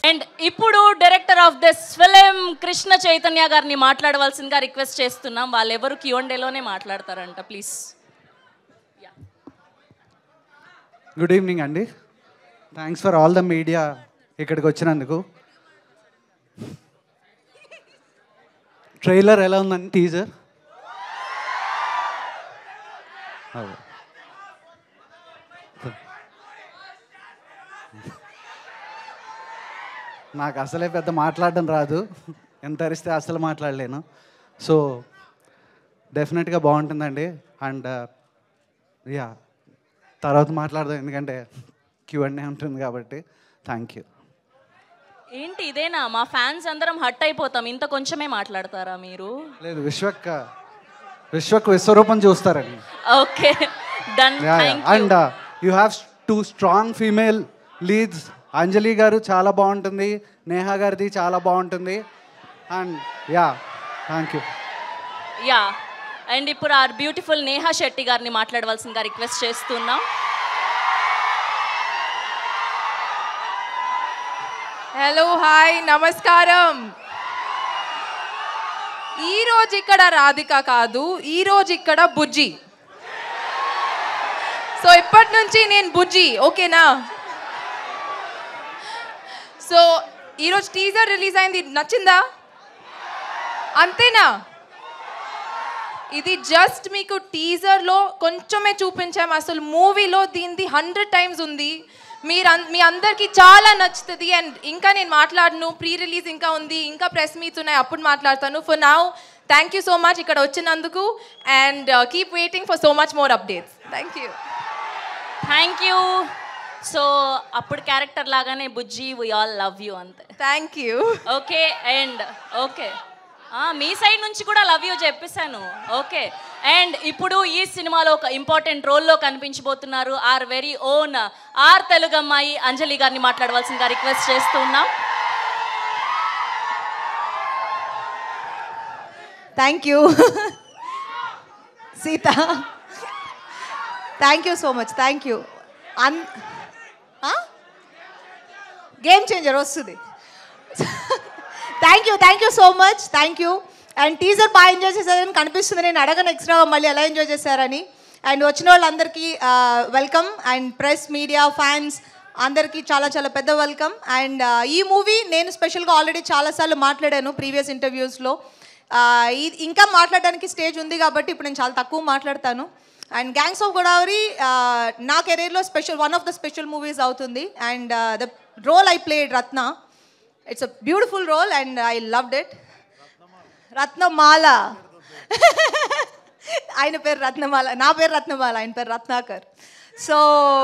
And ఇప్పుడు director of this film Krishna Chaitanya గారిని మాట్లాడవలసిందిగా రిక్వెస్ట్ చేస్తున్నాం వాళ్ళెవరు క్యూఎండేలోనే మాట్లాడతారంట ప్లీజ్ గుడ్ ఈవినింగ్ అండి thanks for all the media ఇక్కడికి వచ్చినందుకు ట్రైలర్ ఎలా ఉందండి టీజర్ నాకు అసలే పెద్ద మాట్లాడడం రాదు ఎంత అరిస్తే అసలు మాట్లాడలేను సో డెఫినెట్గా బాగుంటుందండి అండ్ యా తర్వాత మాట్లాడదాం ఎందుకంటే క్యూ అండ్ ఉంటుంది కాబట్టి థ్యాంక్ యూ ఏంటి ఇదేనా మా ఫ్యాన్స్ అందరం హట్ అయిపోతాం ఇంత కొంచెమే మాట్లాడతారా మీరు లేదు విశ్వక్ విశ్వక్ విశ్వరూపం చూస్తారండి okay done thank and you have two strong female leads Anjali గారు చాలా బాగుంటుంది నేహా గారిది చాలా బాగుంటుంది and yeah thank you yeah and ఇప్పుడు ఆర్ బ్యూటిఫుల్ నేహా శెట్టి గారిని మాట్లాడవలసిందిగా రిక్వెస్ట్ చేస్తున్నాం హలో హాయ్ నమస్కారం ఈ రోజు ఇక్కడ రాధిక కాదు ఈ రోజు ఇక్కడ బుజ్జి సో ఇప్పటి నుంచి నేను బుజ్జి ఓకేనా సో ఈరోజు టీజర్ రిలీజ్ అయింది నచ్చిందా అంతేనా ఇది జస్ట్ మీకు టీజర్లో కొంచెమే చూపించాం అసలు మూవీలో దీనిది హండ్రెడ్ టైమ్స్ ఉంది మీరు అన్- మీ అందరికీ చాలా నచ్చుతుంది అండ్ ఇంకా నేను మాట్లాడను ప్రీ రిలీజ్ ఇంకా ఉంది ఇంకా ప్రెస్ మీట్స్ ఉన్నాయి అప్పుడు మాట్లాడతాను for now thank you so much ఇక్కడ వచ్చినందుకు and keep waiting for so much more updates thank you thank you so అప్పుడు క్యారెక్టర్ లాగానే Bujji we all love you అంతే thank you okay and okay మీ side నుంచి కూడా లవ్ యూ చెప్పేశాను okay and ఇప్పుడు ఈ సినిమాలో ఒక ఇంపార్టెంట్ రోల్లో కనిపించబోతున్నారు our very own our Telugu అమ్మాయి అంజలి గారిని మాట్లాడవలసిందిగా రిక్వెస్ట్ చేస్తున్నాం thank you Seetha thank you so much thank you and game changer వస్తుంది thank you thank you so much thank you and teaser బాగా ఎంజాయ్ చేశారని కనిపిస్తుంది నేను అడగను ఎక్స్ట్రా మళ్ళీ ఎలా ఎంజాయ్ చేశారని అండ్ వచ్చిన వాళ్ళందరికీ welcome and press media fans అందరికీ చాలా చాలా పెద్ద వెల్కమ్ అండ్ ఈ మూవీ నేను స్పెషల్గా ఆల్రెడీ చాలాసార్లు మాట్లాడాను ప్రీవియస్ ఇంటర్వ్యూస్లో ఇంకా మాట్లాడడానికి స్టేజ్ ఉంది కాబట్టి ఇప్పుడు నేను చాలా తక్కువ మాట్లాడతాను అండ్ గ్యాంగ్స్ ఆఫ్ గోదావరి నా కెరీర్లో special one of the special movies అవుతుంది and the role I played Ratna it's a beautiful role and I loved it Ratnamala ఆయన పేరు రత్నమాల నా పేరు రత్నమాల ఆయన పేరు Ratnakar so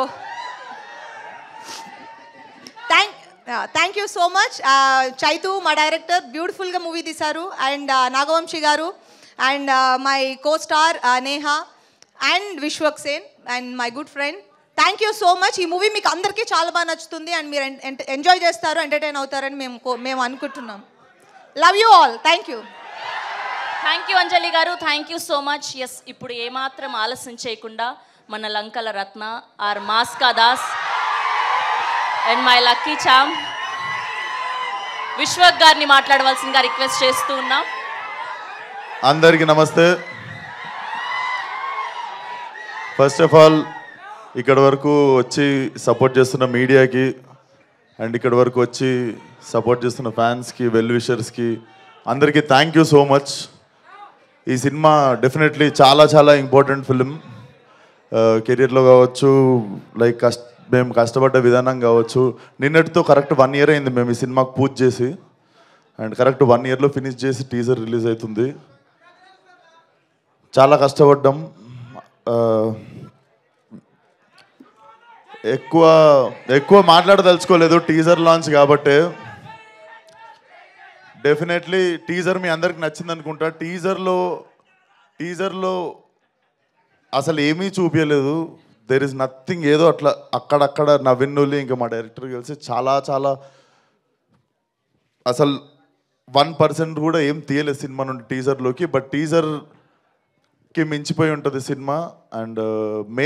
thank thank you so much Chaitu మా డైరెక్టర్ బ్యూటిఫుల్గా మూవీ తీశారు అండ్ నాగవంశి గారు and my co star Neha and Vishwak Sen and my good friend thank you so much ఈ మూవీ మీకు అందరికీ చాలా బాగా నచ్చుతుంది అండ్ మీరు ఎంజాయ్ చేస్తారు ఎంటర్టైన్ అవుతారని మేము కో- మేము అనుకుంటున్నాం love you all thank you thank you Anjali గారు thank you so much yes ఇప్పుడు ఏమాత్రం ఆలస్యం చేయకుండా మన లంకల రత్న ఆర్ మాస్కా Das and my lucky charm Vishwak గారిని మాట్లాడవలసిందిగా రిక్వెస్ట్ చేస్తూ ఉన్నాం అందరికీ నమస్తే ఫస్ట్ ఆఫ్ ఆల్ ఇక్కడ వరకు వచ్చి సపోర్ట్ చేస్తున్న మీడియాకి అండ్ ఇక్కడ వరకు వచ్చి సపోర్ట్ చేస్తున్న ఫ్యాన్స్కి వెల్ విషర్స్కి అందరికీ థ్యాంక్ యూ సో మచ్ ఈ సినిమా డెఫినెట్లీ చాలా చాలా ఇంపార్టెంట్ ఫిలిం కెరీర్లో కావచ్చు లైక్ కష్ట మేము కష్టపడ్డ విధానం కావచ్చు నిన్నటితో కరెక్ట్ వన్ ఇయర్ అయింది మేము ఈ సినిమాకు పూజ చేసి అండ్ కరెక్ట్ వన్ ఇయర్లో ఫినిష్ చేసి టీజర్ రిలీజ్ అవుతుంది చాలా కష్టపడ్డాం ఆ, ఎక్కువ ఎక్కువ మాట్లాడదలుచుకోలేదు టీజర్ లాంచ్ కాబట్టి డెఫినెట్లీ టీజర్ మీ అందరికి నచ్చింది అనుకుంటా టీజర్లో టీజర్లో అసలు ఏమీ చూపించలేదు దెర్ ఇస్ నథింగ్ ఏదో అట్లా అక్కడక్కడ నవ్విన్నుల్లి ఇంకా మా డైరెక్టర్ కలిసి చాలా చాలా అసలు వన్ పర్సెంట్ కూడా ఏం తీయలేదు సినిమా నుండి టీజర్లోకి బట్ టీజర్కి మించిపోయి ఉంటుంది సినిమా అండ్ మే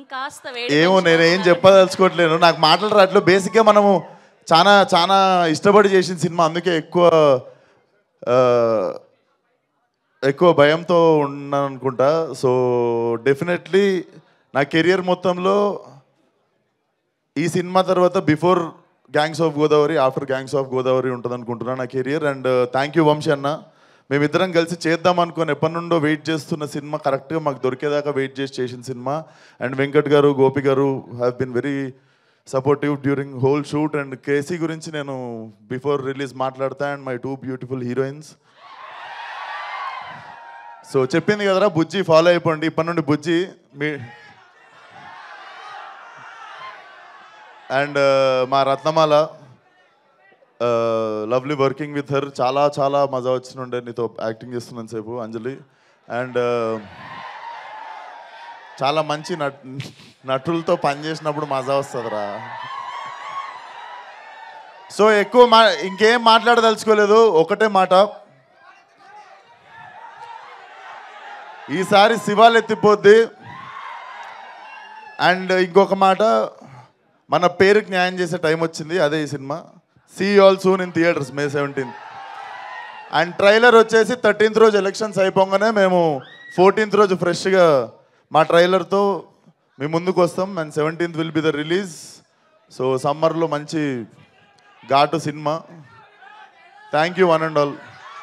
ఇంకాస్త వేడి ఏమో నేను ఏం చెప్పదలుచుకోవట్లేను నాకు మాటలు రావట్లేదు బేసిక్గా మనము చాలా చాలా ఇష్టపడి చేసిన సినిమా అందుకే ఎక్కువ ఆ, ఎక్కువ భయంతో ఉన్నాను అనుకుంటా సో డెఫినెట్లీ నా కెరియర్ మొత్తంలో ఈ సినిమా తర్వాత before gangs of Godavari after gangs of Godavari ఉంటుంది అనుకుంటున్నా నా career and thank you Vamsi అన్న మేమిద్దరం కలిసి చేద్దాం అనుకుని ఎప్పటి నుండో వెయిట్ చేస్తున్న సినిమా కరెక్ట్గా మాకు దొరికేదాకా వెయిట్ చేసి చేసిన సినిమా అండ్ వెంకట్ గారు గోపి గారు have been very supportive during whole shoot and K C గురించి నేను బిఫోర్ రిలీజ్ మాట్లాడతా and my two beautiful heroines so చెప్పింది కదరా బుజ్జి ఫాలో అయిపోండి ఇప్పటి నుండి బుజ్జి మీ అండ్ మా Ratnamala lovely working with her చాలా చాలా మజా వచ్చినుండే నీతో యాక్టింగ్ చేస్తున్నాను సేపు అంజలి అండ్ చాలా మంచి నట్ నటులతో పనిచేసినప్పుడు మజా వస్తుందిరా సో ఎక్కువ మా ఇంకేం మాట్లాడదలుచుకోలేదు ఒకటే మాట ఈసారి శివాలు ఎత్తిపోద్ది అండ్ ఇంకొక మాట మన పేరుకి న్యాయం చేసే టైం వచ్చింది అదే ఈ సినిమా see all soon in theatres May seventeenth and trailer వచ్చేసి థర్టీన్త్ రోజు ఎలక్షన్స్ అయిపోగానే మేము ఫోర్టీన్త్ రోజు ఫ్రెష్గా మా ట్రైలర్తో మీ ముందుకు వస్తాం and seventeenth will be the release so సమ్మర్లో మంచి ఘాటు సినిమా thank you one and all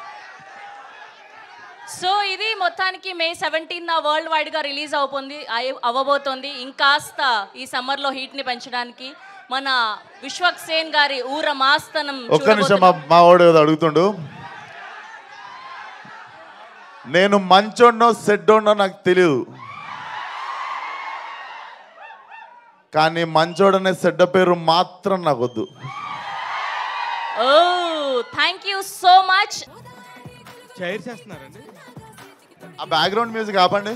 so ఇది మొత్తానికి మే సెవెంటీన్ వరల్డ్ వైడ్ గా రిలీజ్ అవబోతుంది అయ్య- అవ్వబోతోంది ఇంకాస్త ఈ సమ్మర్ లో హీట్ ని పెంచడానికి మన విశ్వక్ సేన్ గారి ఊర మాస్తనం ఒక్క నిమిషం మా మా వాడు ఏదో అడుగుతుండు నేను మంచోడ్నో సెడ్డోడ్నో నాకు తెలియదు కానీ మంచోడనే సెడ్డ పేరు మాత్రం నాకు వద్దు ఓ thank you so much chair చేస్తున్నారండి ఆ బ్యాక్గ్రౌండ్ మ్యూజిక్ ఆపండి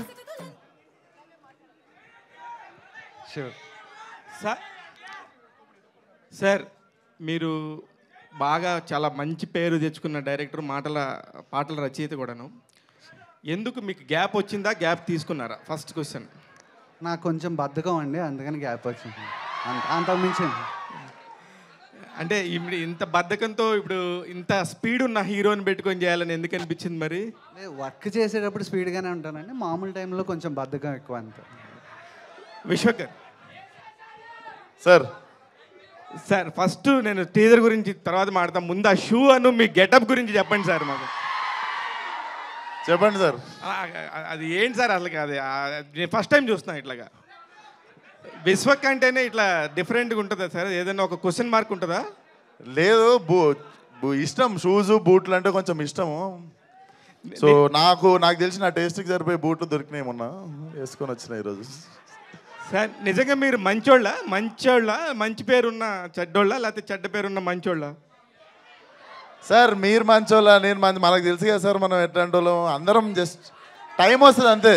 షూర్ సార్ సార్ మీరు బాగా చాలా మంచి పేరు తెచ్చుకున్న డైరెక్టర్ మాటల పాటల రచయిత కూడాను ఎందుకు మీకు గ్యాప్ వచ్చిందా గ్యాప్ తీసుకున్నారా ఫస్ట్ క్వశ్చన్ నాకు కొంచెం బద్ధకం అండి అందుకని గ్యాప్ వచ్చింది అంత అంతకుమించి అంటే ఇప్పుడు ఇంత బద్ధకంతో ఇప్పుడు ఇంత స్పీడ్ ఉన్న హీరోని పెట్టుకొని చేయాలని ఎందుకు అనిపించింది మరి వర్క్ చేసేటప్పుడు స్పీడ్గానే ఉంటానండి మామూలు టైంలో కొంచెం బద్ధకం ఎక్కువ అంతే విశ్వకర్ సార్ సార్ ఫస్ట్ నేను టీజర్ గురించి తర్వాత మాడతాం ముందు ఆ షూ అను మీ గెటప్ గురించి చెప్పండి సార్ మాకు చెప్పండి సార్ ఆ, ఆ, అది ఏంటి సార్ అసలు కాదు ఆ, నేను ఫస్ట్ టైం చూస్తున్నా ఇట్లాగా విశ్వక్ అంటేనే ఇట్లా డిఫరెంట్గా ఉంటుందా సార్ ఏదైనా ఒక క్వశ్చన్ మార్క్ ఉంటుందా లేదు బూ బూ- ఇష్టం షూస్ బూట్లు అంటే కొంచెం ఇష్టము సో నాకు నాకు తెలిసి నా టేస్ట్కి సరిపోయే బూట్లు దొరికినాయి మొన్న వేసుకొని వచ్చినాయి ఈరోజు సార్ నిజంగా మీరు మంచోళ్ళ మంచోళ్ళ మంచి పేరున్న చెడ్డోళ్ళ లేకపోతే చెడ్డ పేరున్న మంచోళ్ళ సార్ మీరు మంచోళ్ళ నేను మంచి మనకు తెలుసు కదా సార్ మనం ఎట్లాంటి వాళ్ళం అందరం జస్ట్ టైం వస్తుంది అంతే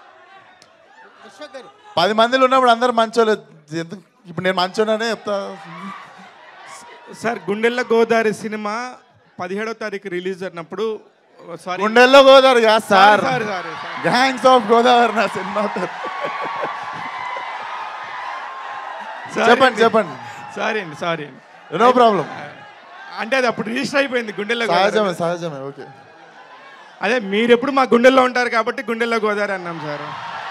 పది మందిలో ఉన్నప్పుడు అందరు మంచోళ్ళు ఎందుకు ఇప్పుడు నేను మంచోడనే చెప్తా సార్ గుండెల్ల గోదావరి సినిమా పదిహేడో తారీఖు రిలీజ్ అయినప్పుడు సారీ గుండెల్లో గోదావరి కాదు sir sorry sorry gangs of Godavari నా సినిమా పేరు. చెప్పండి చెప్పండి సారీ అండి సారీ అండి నో ప్రాబ్లం అంటే అది అప్పుడు రిజిస్టర్ అయిపోయింది గుండెల్లో సహజమే గోదావరి. సహజమే ఓకే అదే మీరు ఎప్పుడు మా గుండెల్లో ఉంటారు కాబట్టి గుండెల్లో గోదావరి అన్నాం సార్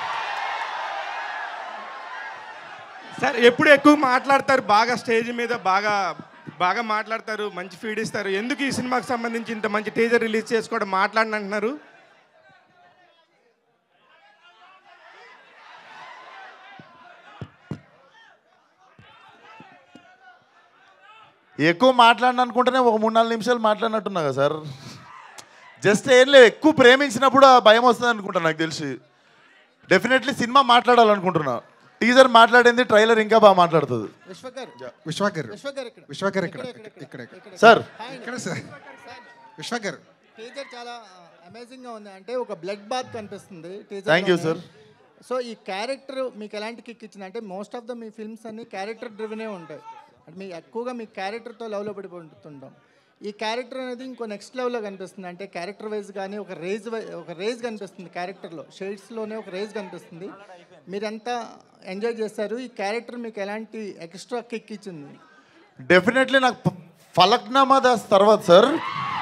సార్ ఎప్పుడు ఎక్కువ మాట్లాడతారు బాగా స్టేజ్ మీద బాగా బాగా మాట్లాడతారు మంచి ఫీడ్ ఇస్తారు ఎందుకు ఈ సినిమాకి సంబంధించి ఇంత మంచి టీజర్ రిలీజ్ చేసుకోవడం మాట్లాడని అంటున్నారు ఎక్కువ మాట్లాడిన అనుకుంటేనే ఒక మూడు నాలుగు నిమిషాలు మాట్లాడినట్టున్నా కదా సార్ జస్ట్ ఏం లేదు ఎక్కువ ప్రేమించినప్పుడు ఆ భయం వస్తుంది అనుకుంటా నాకు తెలిసి డెఫినెట్లీ సినిమా మాట్లాడాలనుకుంటున్నా టీజర్ మాట్లాడింది ట్రైలర్ ఇంకా బాగా మాట్లాడుతుంది విశ్వకర్ విశ్వాకర్ విశ్వకర్ ఇక్కడ విశ్వాకర్ ఇక్కడ ఇక్కడ ఇక్కడ సార్ ఇక్కడ సార్ విశ్వాకర్ టీజర్ చాలా అమేజింగ్ గా ఉంది అంటే ఒక బ్లడ్ బాత్ కనిపిస్తుంది Thank you, sir. సో ఈ క్యారెక్టర్ మీకు ఎలాంటి కిక్ ఇచ్చింది అంటే మోస్ట్ ఆఫ్ ద మీ ఫిల్మ్స్ అన్ని క్యారెక్టర్ డ్రివెనే ఉంటాయి అంటే మీ ఎక్కువగా మీ క్యారెక్టర్తో లవ్లో పడిపోతుంటాం ఈ క్యారెక్టర్ అనేది ఇంకో నెక్స్ట్ లెవెల్లో కనిపిస్తుంది అంటే క్యారెక్టర్ వైజ్ కానీ ఒక రేజ్ ఒక రేజ్ కనిపిస్తుంది క్యారెక్టర్లో షేడ్స్లోనే ఒక రేజ్ కనిపిస్తుంది మీరంతా ఎంజాయ్ చేశారు ఈ క్యారెక్టర్ మీకు ఎలాంటి ఎక్స్ట్రా కిక్ ఇచ్చింది డెఫినెట్లీ నాకు ప- ఫలక్నామా దాస్ తర్వాత సార్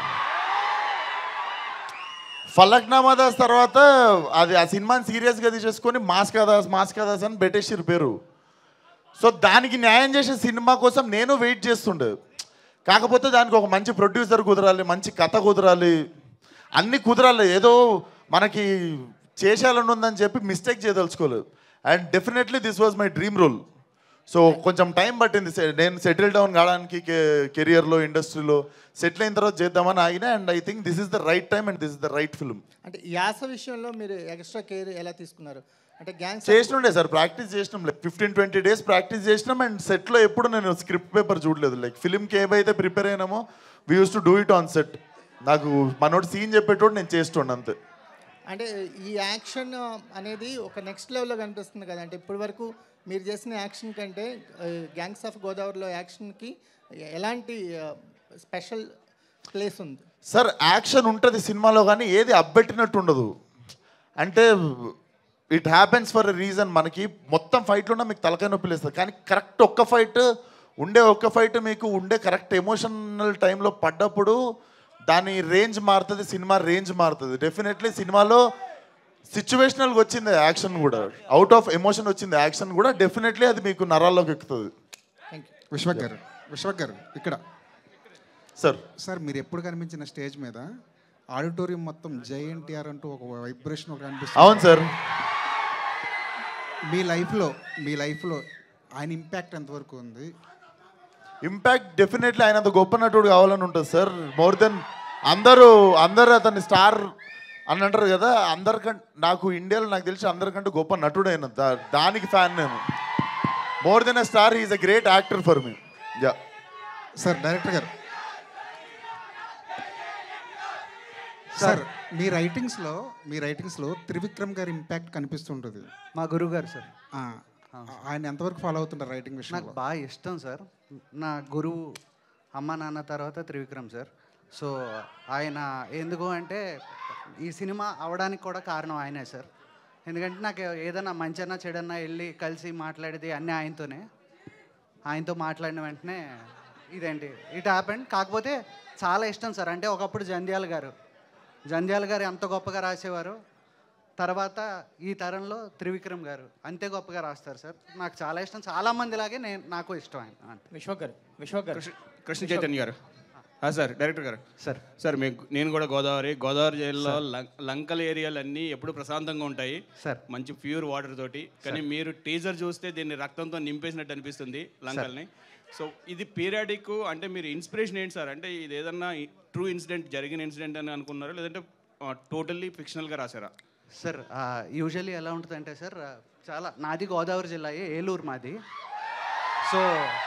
ఫలక్నామా దాస్ తర్వాత అది ఆ సినిమాని సీరియస్గా తీసేసుకొని మాస్కా దాస్ మాస్కా దాస్ అని పెట్టేసిరు పేరు సో దానికి న్యాయం చేసే సినిమా కోసం నేను వెయిట్ చేస్తుండే కాకపోతే దానికి ఒక మంచి ప్రొడ్యూసర్ కుదరాలి మంచి కథ కుదరాలి అన్నీ కుదరాలి ఏదో మనకి చేసేయాలని ఉందని చెప్పి మిస్టేక్ చేయదలుచుకోలేదు and definitely this was my dream role so కొంచెం టైం పట్టింది సె- నేను సెటిల్ డౌన్ కావడానికి కెరియర్లో ఇండస్ట్రీలో సెటిల్ అయిన తర్వాత చేద్దామని ఆగిన and I think this is the right time and this is the right film అంటే యాస విషయంలో మీరు ఎక్స్ట్రా కేర్ ఎలా తీసుకున్నారు అంటే గ్యాంగ్స్ చేసినుండే సార్ ప్రాక్టీస్ చేసినాం like fifteen twenty days practice చేసినాం అండ్ సెట్లో ఎప్పుడు నేను స్క్రిప్ట్ పేపర్ చూడలేదు లైక్ ఫిల్మ్కి ఏవైతే ప్రిపేర్ అయినామో we use to do it on set నాకు మనోడు సీన్ చెప్పేటోడు నేను చేస్తుండే అంతే అంటే ఈ యాక్షన్ అనేది ఒక నెక్స్ట్ లెవెల్లో కనిపిస్తుంది కదా అంటే ఇప్పటి వరకు మీరు చేసిన యాక్షన్ కంటే గ్యాంగ్స్ ఆఫ్ గోదావరిలో యాక్షన్కి ఎలాంటి స్పెషల్ ప్లేస్ ఉంది సార్ యాక్షన్ ఉంటుంది సినిమాలో కానీ ఏది అబ్బెట్టినట్టు ఉండదు అంటే it happens for a reason మనకి మొత్తం ఫైట్లో ఉన్న మీకు తలకాయ నొప్పి లేస్తుంది కానీ కరెక్ట్ ఒక్క ఫైట్ ఉండే ఒక్క ఫైట్ మీకు ఉండే కరెక్ట్ ఎమోషనల్ టైంలో పడ్డప్పుడు దాని రేంజ్ మారుతుంది సినిమా రేంజ్ మారుతుంది డెఫినెట్లీ సినిమాలో సిచ్యువేషనల్గా వచ్చింది యాక్షన్ కూడా అవుట్ ఆఫ్ ఎమోషన్ వచ్చింది యాక్షన్ కూడా డెఫినెట్లీ అది మీకు నరాల్లోకి ఎక్కుతుంది విశ్వక్ గారు విశ్వక్ గారు ఇక్కడ సార్ సార్ మీరు ఎప్పుడు కనిపించిన స్టేజ్ మీద ఆడిటోరియం మొత్తం జై ఎన్టీఆర్ అంటూ ఒక వైబ్రేషన్ ఒక అనిపిస్తుంది అవును సార్ మీ లైఫ్లో మీ లైఫ్లో ఆయన ఇంపాక్ట్ ఎంతవరకు ఉంది ఇంపాక్ట్ డెఫినెట్లీ ఆయనంత గొప్ప నటుడు కావాలని ఉంటుంది సార్ మోర్ దెన్ అందరూ అందరూ అతన్ని స్టార్ అని అంటారు కదా అందరికంటే నాకు ఇండియాలో నాకు తెలిసి అందరికంటే గొప్ప నటుడు అయిన దా- దానికి ఫ్యాన్ నేను more than a star is a great actor for me yeah sir director గారు సార్ మీ రైటింగ్స్లో మీ రైటింగ్స్లో త్రివిక్రమ్ గారి ఇంపాక్ట్ కనిపిస్తుంటుంది మా గురువు గారు సార్ ఆ, ఆయన ఎంతవరకు ఫాలో అవుతుంటారు రైటింగ్ నాకు విషయంలో బాగా ఇష్టం సార్ నా గురువు అమ్మ నాన్న తర్వాత త్రివిక్రమ్ సార్ సో ఆయన ఎందుకు అంటే ఈ సినిమా అవడానికి కూడా కారణం ఆయనే సార్ ఎందుకంటే నాకు ఏదైనా మంచన్నా చెడన్నా వెళ్ళి కలిసి మాట్లాడేది అన్నీ ఆయనతోనే ఆయనతో మాట్లాడిన వెంటనే ఇదేంటి ఇట్ హ్యాపెండ్ కాకపోతే చాలా ఇష్టం సార్ అంటే ఒకప్పుడు జంధ్యాల గారు జంధ్యాల గారు ఎంత గొప్పగా రాసేవారు తర్వాత ఈ తరంలో త్రివిక్రమ్ గారు అంతే గొప్పగా రాస్తారు సార్ నాకు చాలా ఇష్టం చాలా మందిలాగే నేను నాకు ఇష్టం ఆయన అంతే విశ్వక్ గారు విశ్వక్ గారు కృష్ణ చైతన్య గారు ఆ, సార్ డైరెక్టర్ గారు సార్ సార్ మీకు నేను కూడా గోదావరి గోదావరి జిల్లాలో లం- లంకల ఏరియాలు అన్నీ ఎప్పుడు ప్రశాంతంగా ఉంటాయి సార్. మంచి ప్యూర్ వాటర్ తోటి కానీ మీరు టీజర్ చూస్తే దీన్ని రక్తంతో నింపేసినట్టు అనిపిస్తుంది లంకల్ని సో ఇది పీరియాడిక్ అంటే మీరు ఇన్స్పిరేషన్ ఏంటి సార్ అంటే ఇది ఏదన్నా ట్రూ ఇన్సిడెంట్ జరిగిన ఇన్సిడెంట్ అని అనుకున్నారా లేదంటే టోటల్లీ ఫిక్షనల్గా రాశారా సార్ యూజువల్లీ ఎలా ఉంటుందంటే సార్ ఆ, చాలా నాది గోదావరి జిల్లా ఏలూరు మాది సో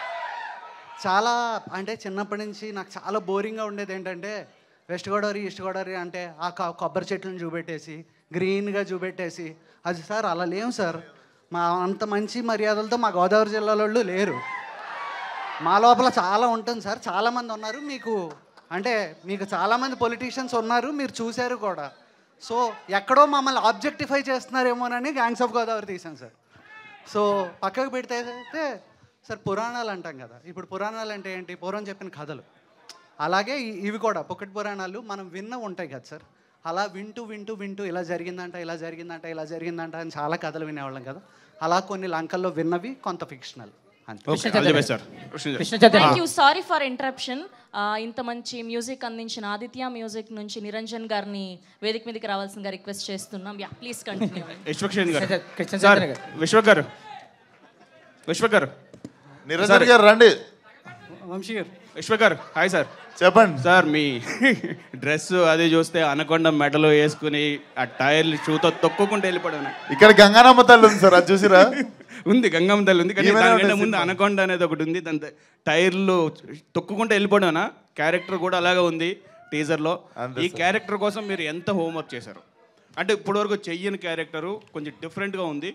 చాలా అంటే చిన్నప్పటి నుంచి నాకు చాలా బోరింగ్గా ఉండేది ఏంటంటే వెస్ట్ గోదావరి ఈస్ట్ గోదావరి అంటే ఆ కొ- కొబ్బరి చెట్లను చూపెట్టేసి గ్రీన్గా చూపెట్టేసి అది సార్ అలా లేవు సార్ మా అంత మంచి మర్యాదలతో మా గోదావరి జిల్లాలో వాళ్ళు లేరు మా లోపల చాలా ఉంటుంది సార్ చాలామంది ఉన్నారు మీకు అంటే మీకు చాలామంది పొలిటీషియన్స్ ఉన్నారు మీరు చూశారు కూడా సో ఎక్కడో మమ్మల్ని ఆబ్జెక్టిఫై చేస్తున్నారేమోనని గ్యాంగ్స్ ఆఫ్ గోదావరి తీసాను సార్ సో పక్కకు పెడితే అయితే సార్ పురాణాలు అంటాం కదా ఇప్పుడు పురాణాలు అంటే ఏంటి పూర్వం చెప్పిన కథలు అలాగే ఇ- ఇవి కూడా పొక్కటి పురాణాలు మనం విన్న ఉంటాయి కదా సార్ అలా వింటూ వింటూ వింటూ ఇలా జరిగిందంట ఇలా జరిగిందంట ఇలా జరిగిందంట అని చాలా కథలు వినేవాళ్ళం కదా అలా కొన్ని లంకల్లో విన్నవి కొంత ఫిక్షనల్ అంతే okay all the best sir Krishna Krishna Chaitanya thank you sorry for interruption ఇంత మంచి మ్యూజిక్ అందించిన ఆదిత్య మ్యూజిక్ నుంచి నిరంజన్ గారిని వేదిక మీదకి రావాల్సిందిగా రిక్వెస్ట్ చేస్తున్నాం యా ప్లీజ్ కంటిన్యూ విశ్వక్షేణ్ గారు కృష్ణ- కృష్ణ సార్ చైతన్య గారు. విశ్వక్ గారు విశ్వక్ గారు నిరంజన్ గారు రండి వంశీ గారు విశ్వక్ గారు హాయ్ సార్ చెప్పండి సార్ మీ డ్రెస్ అది చూస్తే అనకొండ మెడలో వేసుకుని ఆ టైర్లు షూతో తొక్కుకుంటూ వెళ్ళిపోయాను ఇక్కడ గంగానమ్మ తల్లి ఉంది సార్ అది చూసిరా ఉంది గంగమ్మ తల్లి ఉంది కానీ ఏమైనా దానికంటే ఉంటుంది ముందు సినిమా. అనకొండ అనేది ఒకటి ఉంది దాని టైర్లు తొక్కుకుంటూ వెళ్ళిపోయానా క్యారెక్టర్ కూడా అలాగే ఉంది టీజర్లో అంతే ఈ క్యారెక్టర్ కోసం మీరు ఎంత హోంవర్క్ చేశారు అంటే ఇప్పటివరకు చెయ్యని క్యారెక్టరు కొంచెం డిఫరెంట్గా ఉంది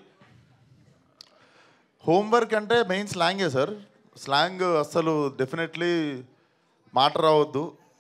హోంవర్క్ అంటే మెయిన్ స్లాంగే సార్ స్లాంగ్ అస్సలు డెఫినెట్లీ మాట రావద్దు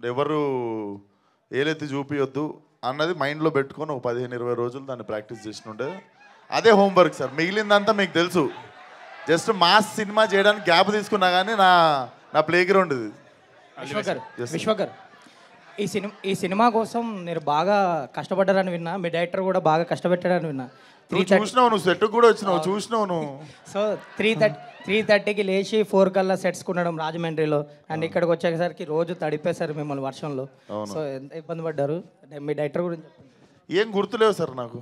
ఎవరు ఏలెత్తి చూపియొద్దు అన్నది మైండ్లో పెట్టుకొని ఒక పదిహేను ఇరవై రోజులు దాన్ని ప్రాక్టీస్ చేసినుండే అదే హోంవర్క్ సార్ మిగిలిందంతా మీకు తెలుసు జస్ట్ మాస్ సినిమా చేయడానికి గ్యాప్ తీసుకున్నా కానీ నా నా ప్లే గ్రౌండ్ ఇది విశ్వకర్ Yes, sir. విశ్వకర్ ఈ సినిమా ఈ సినిమా కోసం మీరు బాగా కష్టపడ్డారని విన్నా మీ డైరెక్టర్ కూడా బాగా కష్టపెట్టారని విన్నా త్రీ నువ్వు చూసినావు నువ్వు సెట్ కూడా వచ్చినావు చూసినావు నువ్వు సో త్రీ థర్టీ త్రీ థర్టీకి లేచి ఫోర్ కల్లా సెట్స్ కొనడం రాజమండ్రిలో అండ్ ఇక్కడికి వచ్చేసరికి రోజు తడిపేశారు మిమ్మల్ని వర్షంలో సో ఎంత ఇబ్బంది పడ్డారు అంటే మీ డైరెక్టర్ గురించి చెప్పండి ఏం గుర్తులేవు సార్ నాకు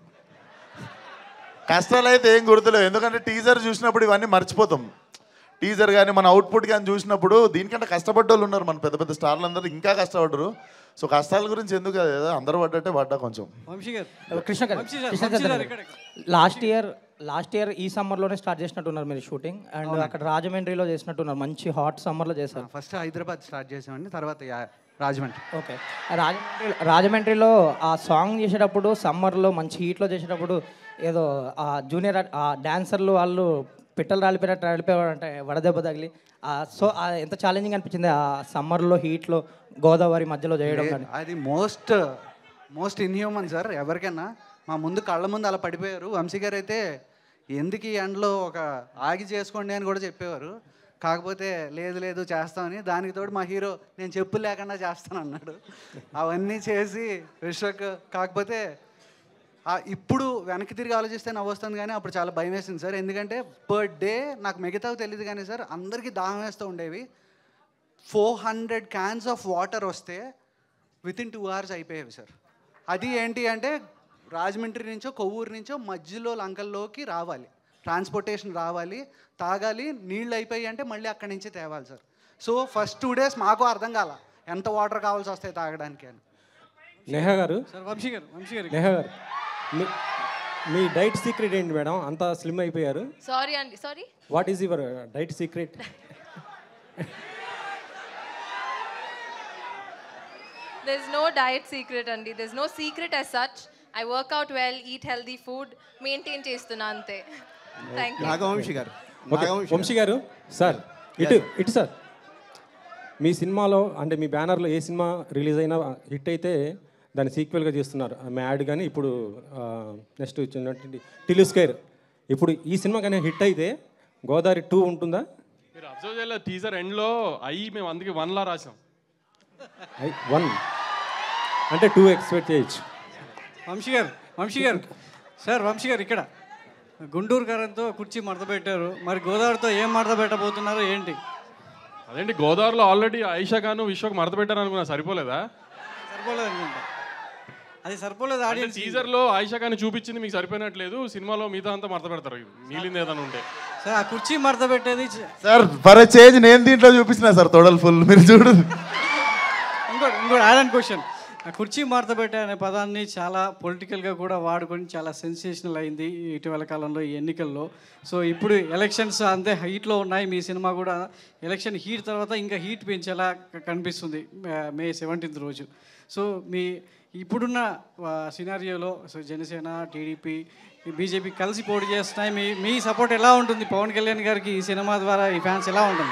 కష్టాలు అయితే ఏం గుర్తులేవు ఎందుకంటే టీజర్ చూసినప్పుడు ఇవన్నీ మర్చిపోతాం టీజర్ కానీ మన అవుట్పుట్ కానీ చూసినప్పుడు దీనికంటే కష్టపడ్డ వాళ్ళు ఉన్నారు మన పెద్ద పెద్ద స్టార్లు అందరూ ఇంకా కష్టపడ్డరు సో కష్టాల గురించి ఎందుకు కాదు ఏదో అందరూ పడ్డట్టే పడ్డా కొంచెం వంశీ గారు కృష్ణ గారు వంశీ గారు, కృష్ణ వంశీ గారు గారు ఇక్కడ. లాస్ట్ ఇయర్ లాస్ట్ ఇయర్ ఈ సమ్మర్లోనే స్టార్ట్ చేసినట్టున్నారు మీరు షూటింగ్ అండ్ అక్కడ రాజమండ్రిలో చేసినట్టున్నారు మంచి హాట్ సమ్మర్లో చేశారు ఫస్ట్ హైదరాబాద్ స్టార్ట్ చేసామండి తర్వాత యా- రాజమండ్రి ఓకే రాజమండ్రి రాజమండ్రిలో ఆ సాంగ్ చేసేటప్పుడు సమ్మర్లో మంచి హీట్లో చేసేటప్పుడు ఏదో ఆ జూనియర్ ఆ డాన్సర్లు వాళ్ళు పిట్టలు రాలిపోయినట్టు రాలిపోయారు అంటే వడదెబ్బ తగిలి ఆ సో ఆ ఎంత ఛాలెంజింగ్ అనిపించింది ఆ సమ్మర్లో హీట్లో గోదావరి మధ్యలో చేయడం కానీ అది మోస్ట్ మోస్ట్ ఇన్హ్యూమన్ సార్ ఎవరికైనా మా ముందు కళ్ళ ముందు అలా పడిపోయారు వంశీ గారు అయితే ఎందుకు ఈ ఎండలో ఒక ఆగి చేసుకోండి అని కూడా చెప్పేవారు కాకపోతే లేదు లేదు చేస్తామని దానికి తోడు మా హీరో నేను చెప్పు లేకుండా చేస్తాను అన్నాడు అవన్నీ చేసి విశ్వక్ కాకపోతే ఆ ఇప్పుడు వెనక్కి తిరిగి ఆలోచిస్తే నవ్వొస్తుంది కానీ అప్పుడు చాలా భయం వేసింది సార్ ఎందుకంటే పర్ డే నాకు మిగతావి తెలియదు కానీ సార్ అందరికీ దాహం వేస్తూ ఉండేవి four hundred cans of water వస్తే విత్ ఇన్ టూ అవర్స్ అయిపోయేవి సార్ అది ఏంటి అంటే రాజమండ్రి నుంచో కొవ్వూరు నుంచో మధ్యలో లంకల్లోకి రావాలి ట్రాన్స్పోర్టేషన్ రావాలి తాగాలి నీళ్ళు అయిపోయి అంటే మళ్ళీ అక్కడి నుంచి తేవాలి sir so first two days మాకు అర్థం కాల ఎంత వాటర్ కావాల్సి వస్తాయి తాగడానికి అని నేహా గారు సార్ వంశీ గారు వంశీ గారు నేహా గారు మీ మీ డైట్ సీక్రెట్ ఏంటి మేడం అంత స్లిమ్ అయిపోయారు సారీ అండి sorry what is your diet secret there's no diet secret అండి there's no secret as such i work out well eat healthy food maintain చేస్తున్నా అంతే థ్యాంక్ యూ నాగవంశి గారు ఓకే నాగవంశి వంశీ గారు sir ఇటు ఇటు సార్ మీ సినిమాలో అంటే మీ బ్యానర్లో ఏ సినిమా రిలీజ్ అయినా హిట్ అయితే దాన్ని సీక్వెల్గా చేస్తున్నారు మ్యాడ్ కానీ ఇప్పుడు నెక్స్ట్ వచ్చినటువంటి టిలుస్కైర్ ఇప్పుడు ఈ సినిమా కానీ హిట్ అయితే గోదావరి టూ ఉంటుందా మీరు అబ్జర్వ్ చేయలేదు టీజర్ ఎండ్లో అయ్యి మేము అందుకే వన్లా రాసాం వన్ అంటే టూ ఎక్స్పెక్ట్ చేయొచ్చు వంశీ గారు వంశీ గారు సార్ వంశీ గారు ఇక్కడ గుంటూరు కారంతో కుర్చీ మడత పెట్టారు మరి గోదావరితో ఏం మడత పెట్టబోతున్నారు ఏంటి అదేంటి గోదావరిలో ఆల్రెడీ ఆయిషా గాను విశ్వకు మడత పెట్టాను అనుకున్నా సరిపోలేదా సరిపోలేదు అనుకుంటా అది సరిపోలేదు అంటే ఆడియన్స్ టీజర్ లో ఆయిషా గాని చూపించింది మీకు సరిపోయినట్లేదు సినిమాలో మిగతా అంతా మడత పెడతారు మిగిలింది ఏదైనా ఉంటే సార్ ఆ కుర్చీ మడత పెట్టేది చ- సార్ ఫర్ చేంజ్ నేను దీంట్లో చూపించిన సార్ తొడలు ఫుల్ మీరు చూడు ఇంకోటి ఇంకోటి యాడ్ అండ్ క్వశ్చన్ ఆ కుర్చీ మడత పెట్టే అనే పదాన్ని చాలా పొలిటికల్గా కూడా వాడుకొని చాలా సెన్సేషనల్ అయింది ఈ ఇటీవల కాలంలో ఈ ఎన్నికల్లో సో ఇప్పుడు ఎలక్షన్స్ అంతే హీట్లో ఉన్నాయి మీ సినిమా కూడా ఎలక్షన్ హీట్ తర్వాత ఇంకా హీట్ పెంచేలా క- కనిపిస్తుంది మే- మే సెవెంటీన్త్ రోజు సో మీ ఇప్పుడున్న సినారియోలో సో జనసేన టీడీపీ బీజేపీ కలిసి పోటీ చేస్తున్నాయి మీ మీ సపోర్ట్ ఎలా ఉంటుంది పవన్ కళ్యాణ్ గారికి ఈ సినిమా ద్వారా ఈ ఫ్యాన్స్ ఎలా ఉంటుంది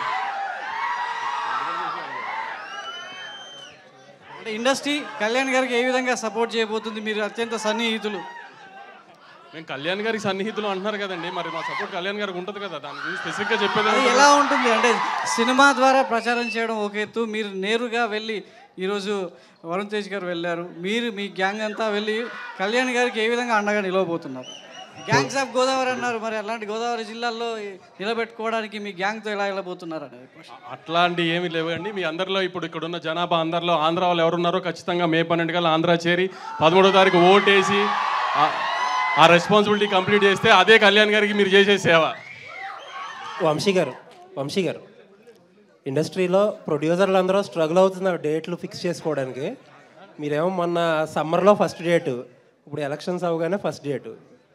అంటే ఇండస్ట్రీ కళ్యాణ్ గారికి ఏ విధంగా సపోర్ట్ చేయబోతుంది మీరు అత్యంత సన్నిహితులు మేము కళ్యాణ్ గారికి సన్నిహితులు అంటున్నారు కదండి మరి మా సపోర్ట్ కళ్యాణ్ గారికి ఉంటుంది కదా దాని గురించి స్పెసిఫిక్ గా చెప్పేది అది ఏముంటుంది? ఎలా ఉంటుంది అంటే సినిమా ద్వారా ప్రచారం చేయడం ఒక ఎత్తు మీరు నేరుగా వెళ్ళి ఈరోజు వరుణ్ తేజ్ గారు వెళ్ళారు మీరు మీ గ్యాంగ్ అంతా వెళ్ళి కళ్యాణ్ గారికి ఏ విధంగా అండగా నిలవబోతున్నారు గ్యాంగ్స్ ఆఫ్ గోదావరి అన్నారు మరి అలాంటి గోదావరి జిల్లాల్లో నిలబెట్టుకోవడానికి మీ గ్యాంగ్తో ఎలా వెళ్ళబోతున్నారు అనేది question. అట్లాంటి ఏమీ లేవండి మీ అందరిలో ఇప్పుడు ఇక్కడ ఉన్న జనాభా అందరిలో ఆంధ్ర వాళ్ళు ఎవరున్నారో ఖచ్చితంగా మే పన్నెండు కల్లా ఆంధ్ర చేరి పదమూడో తారీఖు ఓటేసి ఆ- ఆ రెస్పాన్సిబిలిటీ కంప్లీట్ చేస్తే అదే కళ్యాణ్ గారికి మీరు చేసే సేవ వంశీ గారు వంశీ గారు ఇండస్ట్రీలో ప్రొడ్యూసర్లు అందరూ స్ట్రగుల్ అవుతున్నారు డేట్లు ఫిక్స్ చేసుకోవడానికి మీరేమో మొన్న సమ్మర్లో ఫస్ట్ డేటు ఇప్పుడు ఎలక్షన్స్ అవగానే ఫస్ట్ డేటు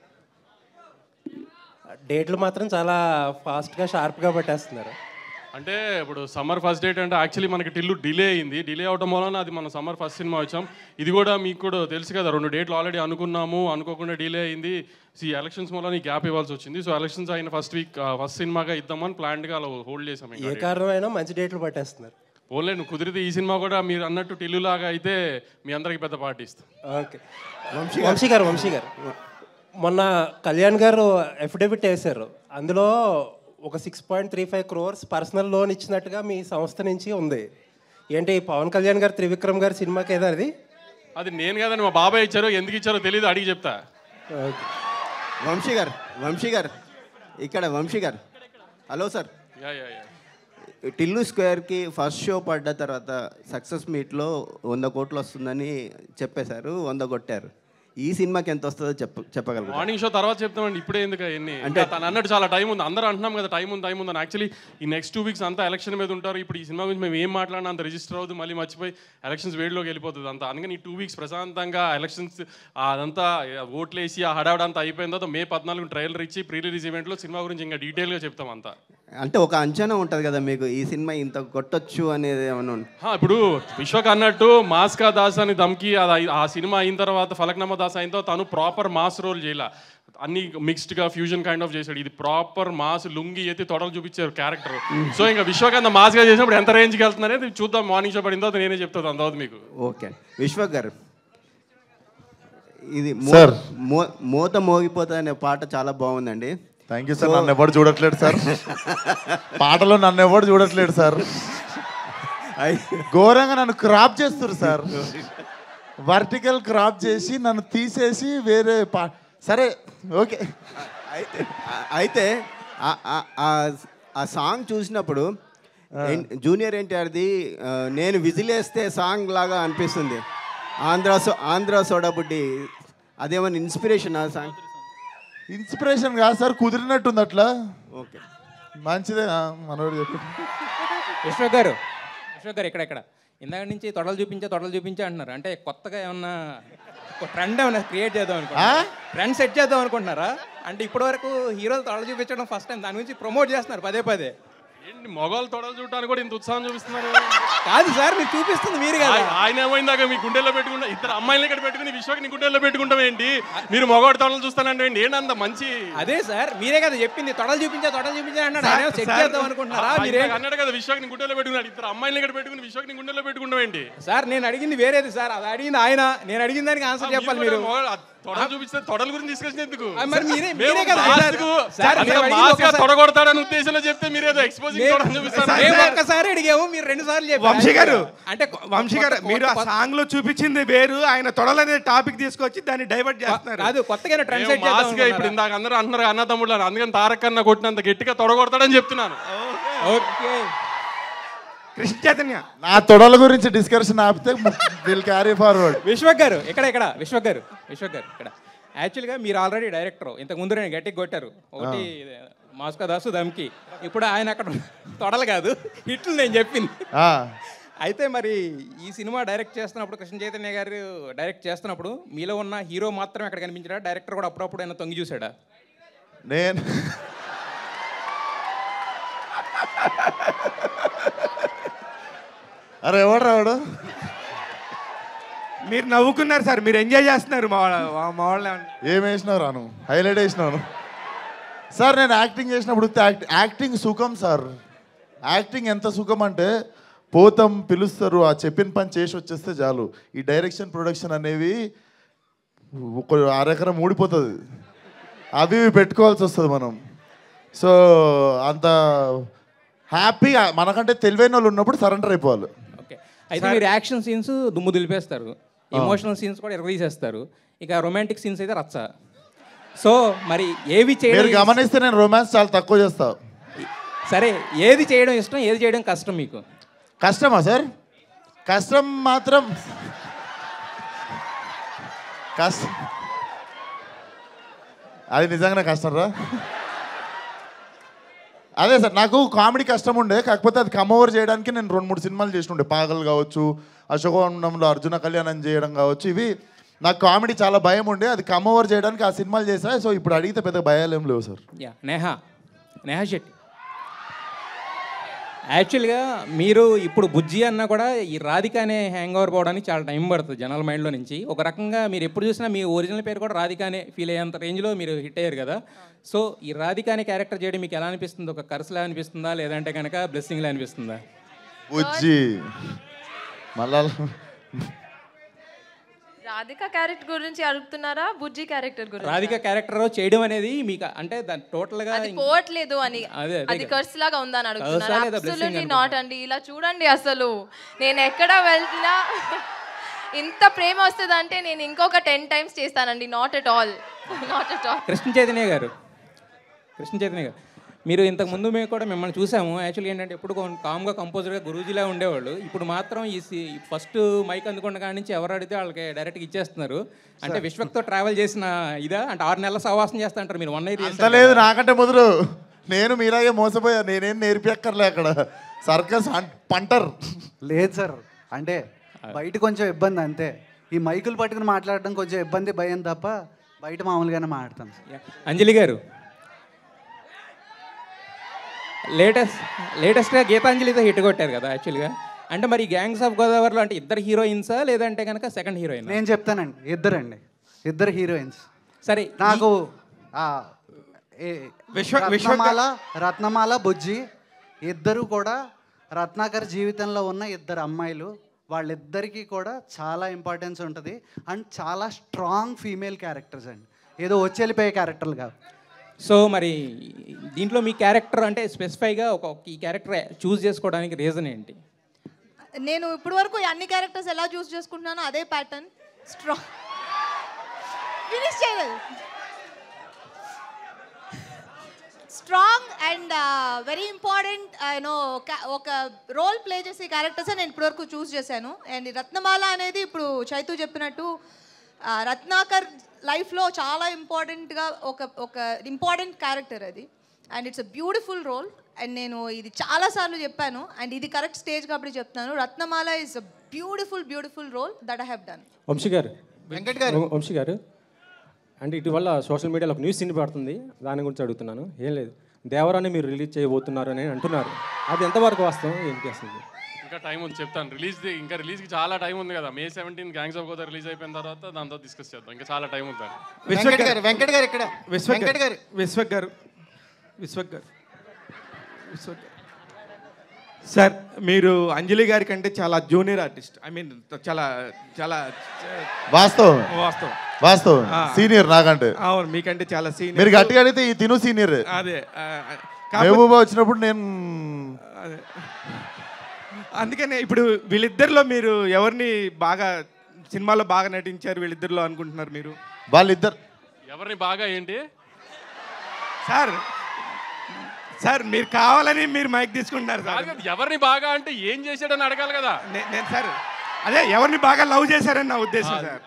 డేట్లు మాత్రం చాలా ఫాస్ట్గా షార్ప్గా పెట్టేస్తున్నారు అంటే ఇప్పుడు సమ్మర్ ఫస్ట్ డేట్ అంటే యాక్చువల్లీ మనకి టిల్లు డిలే అయింది డిలే అవడం వలన అది మనం సమ్మర్ ఫస్ట్ సినిమా వచ్చాం ఇది కూడా మీకు కూడా తెలుసు కదా రెండు డేట్లు ఆల్రెడీ అనుకున్నాము అనుకోకుండా డిలే అయింది ఈ ఎలక్షన్స్ వల్ల ఈ గ్యాప్ ఇవ్వాల్సి వచ్చింది సో ఎలక్షన్స్ అయిన ఫస్ట్ వీక్ ఫస్ట్ సినిమాగా ఇద్దామని ప్లాన్డ్గా అలా హోల్డ్ చేసాం ఏ ఇంకా కారణమైనా మంచి డేట్లు పట్టేస్తున్నారు ఓన్లీ నువ్వు కుదిరితే ఈ సినిమా కూడా మీరు అన్నట్టు టిల్లు లాగా అయితే మీ అందరికి పెద్ద పార్టీ ఇస్తాం ఓకే వంశీ గారు వంశీ గారు మొన్న కళ్యాణ్ గారు ఎఫిడవిట్ వేశారు అందులో ఒక six point three five crores personal loan ఇచ్చినట్టుగా మీ సంస్థ నుంచి ఉంది ఏంటి పవన్ కళ్యాణ్ గారు త్రివిక్రమ్ గారి సినిమాకి ఏదో అది అది నేను కదండి మా బాబాయ్ ఇచ్చారో ఎందుకు ఇచ్చారో తెలియదు అడిగి చెప్తా వంశీ గారు వంశీ గారు ఇక్కడ వంశీ గారు hello sir yeah yeah yeah Tillu స్క్వేర్కి ఫస్ట్ షో పడ్డ తర్వాత సక్సెస్ మీట్లో వంద కోట్లు వస్తుందని చెప్పేశారు వంద కొట్టారు ఈ సినిమాకి ఎంత వస్తుందో చెప్ప చెప్పగలరు మార్నింగ్ షో తర్వాత చెప్తామండి ఇప్పుడే ఎందుకు అవన్నీ అంటే- అంటే తను అన్నట్టు చాలా టైం ఉంది అందరూ అంటున్నాం కదా టైం ఉంది టైం ఉంది అని యాక్చువల్లీ ఈ నెక్స్ట్ టూ వీక్స్ అంతా ఎలక్షన్ మీద ఉంటారు ఇప్పుడు ఈ సినిమా గురించి మేము ఏం మాట్లాడినా అంత రిజిస్టర్ అవుతుంది మళ్ళీ మర్చిపోయి ఎలక్షన్స్ వేడిలోకి వెళ్ళిపోతుంది అంతా అందుకని ఈ టూ వీక్స్ ప్రశాంతంగా ఎలక్షన్స్ అదంతా ఓట్లేసి ఆ హడావిడ అంతా అయిపోయిన తర్వాత మే పద్నాలుగు ట్రైలర్ ఇచ్చి ప్రీ రిలీజ్ ఈవెంట్లో సినిమా గురించి ఇంకా డీటెయిల్గా చెప్తాం అంతా అంటే ఒక అంచనా ఉంటుంది కదా మీకు ఈ సినిమా ఇంత కొట్టొచ్చు అనేది ఏమైనా ఉందా? హా, ఇప్పుడు విశ్వక్ అన్నట్టు మాస్కా దాస్ అని దమ్కి అది అయి- ఆ సినిమా అయిన తర్వాత ఫలక్నామా దాస్ అయిన తర్వాత తను ప్రాపర్ మాస్ రోల్ చేయాల అన్ని మిక్స్డ్గా ఫ్యూజన్ కైండ్ ఆఫ్ చేశాడు ఇది ప్రాపర్ మాస్ లుంగి ఎత్తి తొడలు చూపించారు క్యారెక్టర్ సో ఇంకా విశ్వకాంత్ మాస్గా చేసినప్పుడు ఎంత రేంజ్కి వెళ్తుంది అనేది చూద్దాం మార్నింగ్ షో పడిన తర్వాత నేనే చెప్తాను అంత మీకు ఓకే విశ్వక్ గారు ఇది మో- సార్. మో- మోత మోగిపోతా అనే పాట చాలా బాగుందండి థ్యాంక్ యూ సార్ నన్ను ఎవరు చూడట్లేదు సార్ పాటలో నన్ను ఎవరు చూడట్లేదు సార్ ఘోరంగా నన్ను క్రాప్ చేస్తారు సార్ వర్టికల్ క్రాప్ చేసి నన్ను తీసేసి వేరే పా సరే ఓకే అయితే అయితే ఆ- ఆ- ఆ- ఆ సాంగ్ చూసినప్పుడు ఎన్- జూనియర్ ఎన్టీఆర్ది ఆ, నేను విజిలేస్తే సాంగ్ లాగా అనిపిస్తుంది ఆంధ్ర సో ఆంధ్ర సోడా బుడ్డి అదేమన్నా ఇన్స్పిరేషన్ ఆ సాంగ్ ఇన్స్పిరేషన్ కాదు సార్ కుదిరినట్టుంది అట్లా ఓకే మంచిదే ఆ, మనోడు చెప్పి విశ్వక్ గారు విశ్వక్ గారు ఇక్కడ ఇక్కడ ఇందాక నుంచి తొడలు చూపించే తొడలు చూపించే అంటున్నారు అంటే కొత్తగా ఏమన్నా ఒక ట్రెండ్ ఏమన్నా క్రియేట్ చేద్దాం అనుకుంటున్నారా ట్రెండ్ సెట్ చేద్దాం అనుకుంటున్నారా అంటే ఇప్పటి వరకు హీరోలు తొడలు చూపించడం ఫస్ట్ టైం దాని గురించి ప్రమోట్ చేస్తున్నారు పదే పదే ఏంటి మొగోళ్ళు తొడలు చూడటానికి కూడా ఇంత ఉత్సాహం చూపిస్తున్నారు కాదు సార్ మీరు చూపిస్తుంది మీరు కదా ఆయ- ఆయన ఏమైందాక మీ గుండెల్లో పెట్టుకుంటా ఇద్దరు అమ్మాయిలు ఇక్కడ పెట్టుకుని విశ్వకి నీ గుండెల్లో పెట్టుకుంటాం ఏంటి మీరు మొగోడు తొడలు చూస్తానంటే ఏంటి ఏంటంత మంచి అదే సార్ మీరే కదా చెప్పింది తొడలు చూపించే తొడలు చూపించే అన్నాడు ఆయన సెట్ చేద్దాం అనుకుంటున్నారా ఆ, మీరే ఇందాక అన్నాడు కదా విశ్వకి నీ గుండెల్లో పెట్టుకున్నాడు ఇద్దరు అమ్మాయిలు ఇక్కడ పెట్టుకుని విశ్వకి నీ గుండెల్లో పెట్టుకుంటాం ఏంటి సార్ నేను అడిగింది వేరేది సార్ అది అడిగింది ఆయన నేను అడిగిన దానికి ఆన్సర్ చెప్పాలి మీరు తొడలు చూపిస్తే తొడల గురించి డిస్కషన్ ఎందుకు ఆ, మరి మీరే- మేము మీరే కదా mask సార్. కు సార్, అంత మేము అడిగింది mask గా ఒకసారి- తొడగొడతాడని ఉద్దేశంలో చెప్తే మీరు ఏదో ఎక్స్పోజింగ్ మేము- తొడని చూపిస్తారు మేము ఒక్కసారి అడిగాము మీరు రెండు సార్లు చెప్పారు వంశీ గారు అంటే వంశీ గారు మీరు ఆ సాంగ్ లో చూపించింది వేరు ఆయన తొడలనే టాపిక్ తీసుకొచ్చి దాన్ని డైవర్ట్ చేస్తున్నారు కాదు కొత్తగా ట్రెండ్ మేము సెట్ చేద్దాం mask గా ఇప్పుడు ఇందాక అందరూ అంటున్నారు అన్న తమ్ముళ్ళు అని. అందుకని తారక్ అన్న కొట్టినంత గట్టిగా తొడగొడతాడని చెప్తున్నాను ఓకే కృష్ణ చైతన్య నా తొడల గురించి డిస్కషన్ ఆపితే విల్ క్యారీ ఫార్వర్డ్ విశ్వక్ గారు ఇక్కడ ఇక్కడ విశ్వక్ గారు విశ్వక్ గారు ఇక్కడ యాక్చువల్గా మీరు ఆల్రెడీ డైరెక్టర్ ఇంతకు ముందు నేను గట్టిగా కొట్టారు ఒకటి మాస్కా దాసు దమ్కి ఇప్పుడు ఆయన అక్కడ తొడలు కాదు హిట్లు నేను చెప్పింది అయితే మరి ఈ సినిమా డైరెక్ట్ చేస్తున్నప్పుడు కృష్ణ చైతన్య గారు డైరెక్ట్ చేస్తున్నప్పుడు మీలో ఉన్న హీరో మాత్రమే అక్కడ కనిపించాడా డైరెక్టర్ కూడా అప్పుడప్పుడు ఆయన తొంగి చూసాడా నేను అరే ఎవడు రావడు మీరు నవ్వుకున్నారు సార్ మీరు ఎంజాయ్ చేస్తున్నారు మా వాళ్ళ- మా వాళ్ళ ఏం వేసినావు రాను హైలైట్ వేసినాను సార్ నేను యాక్టింగ్ చేసినప్పుడు యాక్ట్- యాక్టింగ్ సుఖం సార్ యాక్టింగ్ ఎంత సుఖం అంటే పోతాం పిలుస్తారు ఆ చెప్పిన పని చేసి వచ్చేస్తే చాలు ఈ డైరెక్షన్ ప్రొడక్షన్ అనేవి ఒక అరెకరం ఊడిపోతుంది అవి ఇవి పెట్టుకోవాల్సి వస్తుంది మనం సో అంత హ్యాపీగా మనకంటే తెలివైన వాళ్ళు ఉన్నప్పుడు సరెండర్ అయిపోవాలి ఓకే అయితే మీరు యాక్షన్ సీన్స్ దుమ్ము దులిపేస్తారు ఎమోషనల్ సీన్స్ కూడా ఎరగదీసేస్తారు ఇక రొమాంటిక్ సీన్స్ అయితే రచ్చ సో మరి ఏవి మీరు చేయడం గమనిస్తే నేను రొమాన్స్ చాలా తక్కువ చేస్తా సరే ఏది చేయడం ఇష్టం ఏది చేయడం కష్టం మీకు కష్టమా సార్ కష్టం మాత్రం కష్టం అది నిజంగానే కష్టం రా అదే సార్ నాకు కామెడీ కష్టం ఉండే కాకపోతే అది కమ్ ఓవర్ చేయడానికి నేను రెండు మూడు సినిమాలు చేసినుండే పాగల్ కావచ్చు అశోకవనంలో అర్జున కళ్యాణం చేయడం కావచ్చు ఇవి నాకు కామెడీ చాలా భయం ఉండే అది కమ్ ఓవర్ చేయడానికి ఆ సినిమాలు చేసా సో ఇప్పుడు అడిగితే పెద్ద భయాలు ఏం లేవు సార్ యా నేహా నేహా శెట్టి యాక్చువల్గా మీరు ఇప్పుడు బుజ్జి అన్నా కూడా ఈ రాధిక అనే హ్యాంగ్ ఓవర్ పోవడానికి చాలా టైం పడుతుంది జనాల మైండ్లో నుంచి ఒక రకంగా మీరు ఎప్పుడు చూసినా మీ ఒరిజినల్ పేరు కూడా రాధిక అనే ఫీల్ అయ్యేంత రేంజ్లో మీరు హిట్ అయ్యారు కదా సో ఈ రాధిక అనే క్యారెక్టర్ చేయడం మీకు ఎలా అనిపిస్తుంది ఒక కర్సులా అనిపిస్తుందా లేదంటే కనుక బ్లెస్సింగ్లా అనిపిస్తుందా బుజ్జి మళ్ళా రాధిక క్యారెక్టర్ గురించి అడుగుతున్నారా బుజ్జి క్యారెక్టర్ గురించి రాధిక క్యారెక్టర్ చేయడం అనేది మీకు అంటే దాని టోటల్గా అది పోవట్లేదు అని అదే, అదే అది కదా. కర్స్ లాగా ఉందని అడుగుతున్నారు Curse ఆ లేదా blessing అబ్సల్యూట్లీ అనుకుంటా? నాట్ అండి ఇలా చూడండి అసలు నేను ఎక్కడ వెళ్తున్నా ఇంత ప్రేమ వస్తుంది అంటే నేను ఇంకొక టెన్ టైమ్స్ చేస్తానండి not at all not at all Krishna Chaitanya గారు కృష్ణ చైతన్య గారు మీరు ఇంతకు ముందు మేము కూడా మిమ్మల్ని చూసాము యాక్చువల్లీ ఏంటంటే ఎప్పుడు కామ్గా కంపోజర్గా గురూజీలా ఉండేవాళ్ళు ఇప్పుడు మాత్రం ఈ ఫస్ట్ మైక్ అందుకున్న కాడి నుంచి ఎవరు అడిగితే వాళ్ళకి డైరెక్ట్గా ఇచ్చేస్తున్నారు అంటే Sir. విశ్వక్తో ట్రావెల్ చేసిన ఇదా అంటే ఆరు నెలల సహవాసం చేస్తా అంటారు మీరు వన్ ఇయర్ అంత లేదు నాకంటే మొదలు నేను మీలాగే మోసపోయా నేనేం నేర్పియక్కర్లే అక్కడ సర్కస్ అం- పంటర్ లేదు సార్ అంటే బయట కొంచెం ఇబ్బంది అంతే ఈ మైకులు పట్టుకుని మాట్లాడడం కొంచెం ఇబ్బంది భయం తప్ప బయట మామూలుగానే మాట్లాడతాను సార్ అంజలి గారు లేటెస్ట్ లేటెస్ట్గా గీతాంజలితో హిట్ కొట్టారు కదా యాక్చువల్గా అంటే మరి గ్యాంగ్స్ ఆఫ్ గోదావరిలో అంటే ఇద్దరు హీరోయిన్సా లేదంటే కనుక సెకండ్ హీరోయిన్ నేను చెప్తానండి ఇద్దరండి ఇద్దరు హీరోయిన్స్ సరే నాకు ఆ, ఏ- విశ్వ- విశ్వ- రత్నమాల రత్నమాల బుజ్జి ఇద్దరు కూడా రత్నాకర్ జీవితంలో ఉన్న ఇద్దరు అమ్మాయిలు వాళ్ళిద్దరికీ కూడా చాలా ఇంపార్టెన్స్ ఉంటుంది అండ్ చాలా స్ట్రాంగ్ ఫీమేల్ క్యారెక్టర్స్ అండి ఏదో వచ్చి వెళ్ళిపోయే క్యారెక్టర్లు కాదు సో మరి దీంట్లో మీ క్యారెక్టర్ అంటే స్పెసిఫైగా ఒక ఒక ఈ క్యారెక్టర్ చూస్ చేసుకోవడానికి రీజన్ ఏంటి నేను ఇప్పటి వరకు అన్ని క్యారెక్టర్స్ ఎలా చూస్ చేసుకుంటున్నానో అదే ప్యాటర్న్ స్ట్రాంగ్ ఫినిష్ చేయలేదు strong and very important you know ఒక రోల్ ప్లే చేసే క్యారెక్టర్స్ నేను ఇప్పటివరకు చూస్ చేశాను అండ్ ఈ రత్నమాల అనేది ఇప్పుడు చైతు చెప్పినట్టు ఆ, రత్నాకర్ లైఫ్లో చాలా ఇంపార్టెంట్గా ఒక ఒక ఇంపార్టెంట్ క్యారెక్టర్ అది and it's a beautiful role and నేను ఇది చాలాసార్లు చెప్పాను అండ్ ఇది కరెక్ట్ స్టేజ్ కాబట్టి చెప్తాను Ratnamala is a beautiful beautiful role that I have done Vamsi గారు వెంకట్ గారు. వం- వంశీ గారు అంటే ఇటీవల సోషల్ మీడియాలో ఒక న్యూస్ పడుతుంది దాని గురించి అడుగుతున్నాను ఏం లేదు దేవరాన్ని మీరు రిలీజ్ చేయబోతున్నారు అని అంటున్నారు అది ఎంతవరకు వాస్తవం ఏంటి అసలు ఇంకా టైం ఉంది చెప్తాను రిలీజ్ ఇంకా రిలీజ్కి చాలా టైం ఉంది కదా May seventeen gangs of Godavari release అయిపోయిన తర్వాత దాంతో డిస్కస్ చేద్దాం ఇంకా చాలా టైం ఉంది వెంకట్ గారు వెంకట్ గారు ఇక్కడ విశ్వక్ వెంకట్ గారు గారు విశ్వక్ గారు విశ్వక్ గారు విశ్వక్ గారు సార్ మీరు అంజలి గారి కంటే చాలా జూనియర్ ఆర్టిస్ట్ ఐ మీన్ చాలా చాలా వాస్తవం వాస్తవం వాస్తవం ఆ. సీనియర్ నాకంటే అవును మీకంటే చాలా సీనియర్ మీరు గట్టిగా అడిగితే ఈ తిను సీనియర్ అదే ఆ, కాకపోతే- మెహబూబా వచ్చినప్పుడు నేను అదే. అందుకనే ఇప్పుడు వీళ్ళిద్దరిలో మీరు ఎవరిని బాగా సినిమాలో బాగా నటించారు వీళ్ళిద్దరిలో అనుకుంటున్నారు మీరు వాళ్ళిద్దరు ఎవరిని బాగా ఏంటి సార్ సార్ మీరు కావాలని మీరు మైక్ తీసుకుంటున్నారు సార్ కాదు కదా, ఎవరిని బాగా అంటే ఏం చేశాడని అడగాలి కదా నే- నేను సార్ అదే ఎవరిని బాగా లవ్ చేశారని నా ఉద్దేశం సార్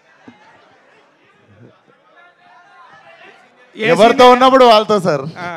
ఏ ఎవరితో scene- ఉన్నప్పుడు వాళ్ళతో సార్ ఆ.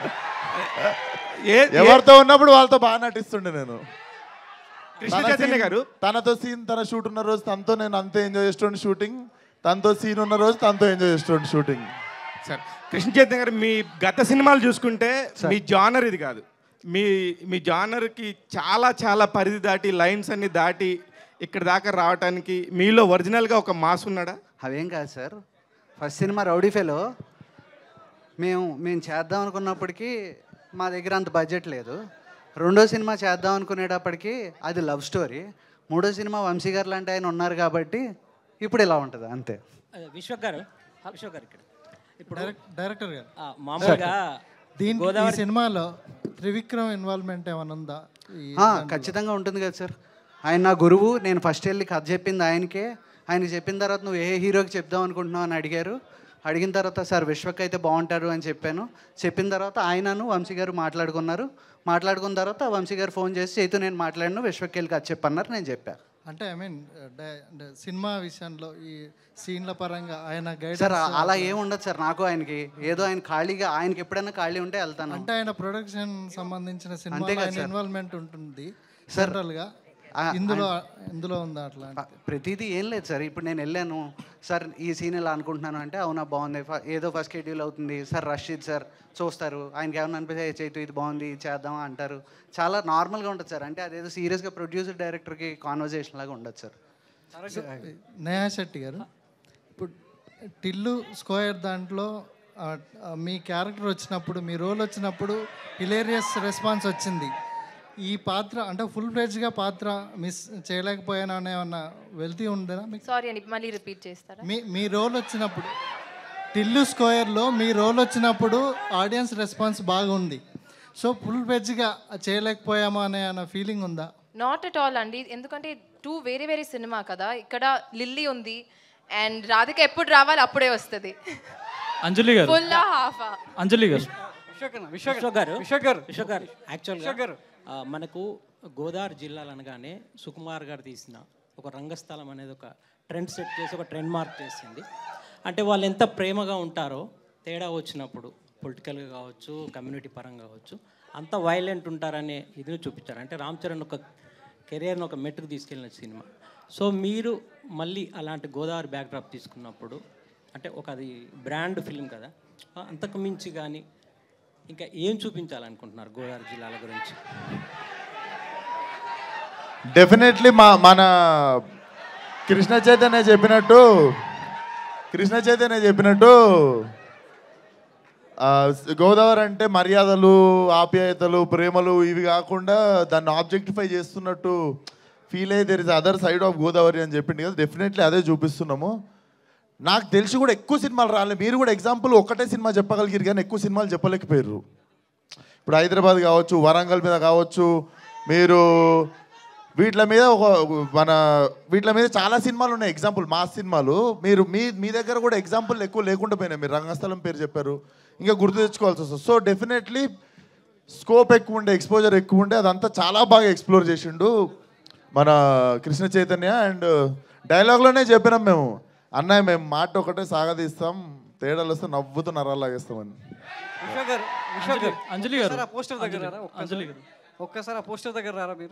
ఏ- ఎవరితో ఉన్నప్పుడు వాళ్ళతో బాగా నటిస్తుండే నేను కృష్ణ తన చైతన్య scene- గారు తనతో సీన్ తన షూట్ ఉన్న రోజు తనతో నేను అంతే ఎంజాయ్ చేస్తుండే షూటింగ్ తనతో సీన్ ఉన్న రోజు తనతో ఎంజాయ్ చేస్తుండే షూటింగ్ సార్ కృష్ణ చైతన్య గారు మీ గత సినిమాలు చూసుకుంటే మీ జానర్ ఇది కాదు మీ మీ జానర్కి చాలా చాలా పరిధి దాటి లైన్స్ అన్ని దాటి ఇక్కడ దాకా రావడానికి మీలో ఒరిజినల్గా ఒక మాస్ ఉన్నాడా అవేం కాదు సార్ ఫస్ట్ సినిమా రౌడీ ఫెలో మేము మేము చేద్దాం అనుకున్నప్పటికీ మా దగ్గర అంత బడ్జెట్ లేదు రెండో సినిమా చేద్దాం అనుకునేటప్పటికి అది లవ్ స్టోరీ మూడో సినిమా వంశీ గారు లాంటి ఆయన ఉన్నారు కాబట్టి ఇప్పుడు ఇలా ఉంటుంది అంతే అదే, విశ్వక్ గారు ఆ, విశ్వక్ గారు ఇక్కడ ఇప్పుడు డైరెక్ట్- డైరెక్టర్ గారు ఆ, మామూలుగా దీంట్లో ఈ గోదావరి సినిమాలో త్రివిక్రమ్ ఇన్వాల్వ్మెంట్ ఏమైనా ఉందా ఈ ఆ, ఖచ్చితంగా ఉంటుంది కదా సార్ ఆయన నా గురువు నేను ఫస్ట్ వెళ్ళి కథ చెప్పింది ఆయనకే ఆయన చెప్పిన తర్వాత నువ్వు ఏ హీరోకి చెప్దాం అనుకుంటున్నావు అని అడిగారు అడిగిన తర్వాత సార్ విశ్వక్ అయితే బాగుంటారు అని చెప్పాను చెప్పిన తర్వాత ఆయనను వంశీ గారు మాట్లాడుకున్నారు మాట్లాడుకున్న తర్వాత వంశీ గారు ఫోన్ చేసి చైతు నేను మాట్లాడిన విశ్వక్ వెళ్ళి కథ చెప్పన్నారు నేను చెప్పాను అంటే ఐ మీన్ సినిమా విషయంలో ఈ సీన్ల పరంగా ఆయన సార్ గైడెన్స్ అలా ఏం ఉండదు సార్ నాకు ఆయనకి ఏదో ఆయన ఖాళీగా ఆయనకి ఎప్పుడైనా ఖాళీ ఉంటే వెళ్తాను అంటే ఆయన ప్రొడక్షన్ సంబంధించిన అంతే సినిమా కదా ఆయన సార్. ఇన్వాల్వ్మెంట్ ఉంటుంది సార్, జనరల్ గా ఆ, ఇందులో ఆయన- ఇందులో ఉందా అట్లా ప్రతిదీ ఏం లేదు సార్ ఇప్పుడు నేను వెళ్ళాను సార్ ఈ సీన్ ఇలా అనుకుంటున్నాను అంటే అవునా బాగుంది ఫ- ఏదో ఫస్ట్ షెడ్యూల్ అవుతుంది సార్ రషీద్ సార్ చూస్తారు ఆయనకి ఏమైనా అనిపిస్తే "ఏ చైతు ఇది బాగుంది ఇది చేద్దామా అంటారు చాలా నార్మల్గా ఉంటుంది సార్ అంటే అదేదో సీరియస్గా ప్రొడ్యూసర్ డైరెక్టర్కి కాన్వర్జేషన్ లాగా ఉండదు సార్ నేహా శెట్టి గారు ఇప్పుడు టిల్లు స్క్వేర్ దాంట్లో ఆ, ఆ, మీ క్యారెక్టర్ వచ్చినప్పుడు మీ రోల్ వచ్చినప్పుడు హిలేరియస్ రెస్పాన్స్ వచ్చింది ఈ పాత్ర అంటే ఫుల్ ఫ్లెడ్జ్గా పాత్ర మిస్ చేయలేకపోయాను అనే ఏమన్నా వెళ్తీ ఉందేనా మీకు సారీ అండి మళ్ళీ రిపీట్ చేస్తారా మీ మీ రోల్ వచ్చినప్పుడు టిల్లు స్క్వేర్లో మీ రోల్ వచ్చినప్పుడు ఆడియన్స్ రెస్పాన్స్ బాగుంది సో ఫుల్ ఫ్లెడ్జ్గా చేయలేకపోయామా అనే అన్న ఫీలింగ్ ఉందా నాట్ అట్ ఆల్ అండి ఎందుకంటే టూ వేరే వేరే సినిమా కదా ఇక్కడ లిల్లీ ఉంది అండ్ రాధిక ఎప్పుడు రావాలి అప్పుడే వస్తుంది అంజలి గారు ఫుల్ హాఫ్ అంజలి గారు విశ్వక్ గారు విశ్వక్ గారు విశ్వక్ గారు యాక్చువల్గా విశ్వక్ గారు. ఆ, మనకు గోదావరి జిల్లాలు అనగానే సుకుమార్ గారు తీసిన ఒక రంగస్థలం అనేది ఒక ట్రెండ్ సెట్ చేసి ఒక ట్రెండ్ మార్క్ చేసింది అంటే వాళ్ళు ఎంత ప్రేమగా ఉంటారో తేడా వచ్చినప్పుడు పొలిటికల్గా కావచ్చు కమ్యూనిటీ పరంగా కావచ్చు అంత వైలెంట్ ఉంటారనే ఇది చూపించారు అంటే రామ్ చరణ్ ఒక కెరియర్ని ఒక మెట్టుకు తీసుకెళ్ళిన సినిమా సో మీరు మళ్ళీ అలాంటి గోదావరి బ్యాక్డ్రాప్ తీసుకున్నప్పుడు అంటే ఒక అది బ్రాండ్ ఫిల్మ్ కదా ఆ, అంతకు మించి కానీ ఇంకా ఏం చూపించాలనుకుంటున్నారు గోదావరి జిల్లాల గురించి డెఫినెట్లీ మా మన కృష్ణ చైతన్య చెప్పినట్టు కృష్ణ చైతన్య చెప్పినట్టు ఆ, గోదావరి అంటే మర్యాదలు ఆప్యాయతలు ప్రేమలు ఇవి కాకుండా దాన్ని ఆబ్జెక్టిఫై చేస్తున్నట్టు ఫీల్ అయ్యి there is other side of Godavari అని చెప్పింది కదా డెఫినెట్లీ అదే చూపిస్తున్నాము నాకు తెలిసి కూడా ఎక్కువ సినిమాలు రాలేదు మీరు కూడా ఎగ్జాంపుల్ ఒకటే సినిమా చెప్పగలిగారు కానీ ఎక్కువ సినిమాలు చెప్పలేకపోయారు ఇప్పుడు హైదరాబాద్ కావచ్చు వరంగల్ మీద కావచ్చు మీరు వీటి మీద ఒక మన వీటి మీద చాలా సినిమాలు ఉన్నాయి ఎగ్జాంపుల్ మా సినిమాలు మీరు మీ మీ దగ్గర కూడా ఎగ్జాంపుల్ ఎక్కువ లేకుండా పోయినాయి మీరు రంగస్థలం పేరు చెప్పారు ఇంకా గుర్తు తెచ్చుకోవాల్సి వస్తుంది సో డెఫినెట్లీ స్కోప్ ఎక్కువ ఉండే ఎక్స్పోజర్ ఎక్కువ ఉండే అదంతా చాలా బాగా ఎక్స్ప్లోర్ చేసిండు మన కృష్ణ చైతన్య అండ్ డైలాగ్లోనే చెప్పినాం మేము అన్నయ్య మేము మాట ఒకటే సాగదీస్తాం తేడాలు వస్తే నవ్వుతూ నరాలు లాగేస్తామని విశ్వక్ గారు విశ్వక్ గారు అంజలి గారు. ఒకసారి ఆ పోస్టర్ దగ్గర రారా అంజలి ఒక్కసారి గారు. ఒక్కసారి ఆ పోస్టర్ దగ్గర రారా మీరు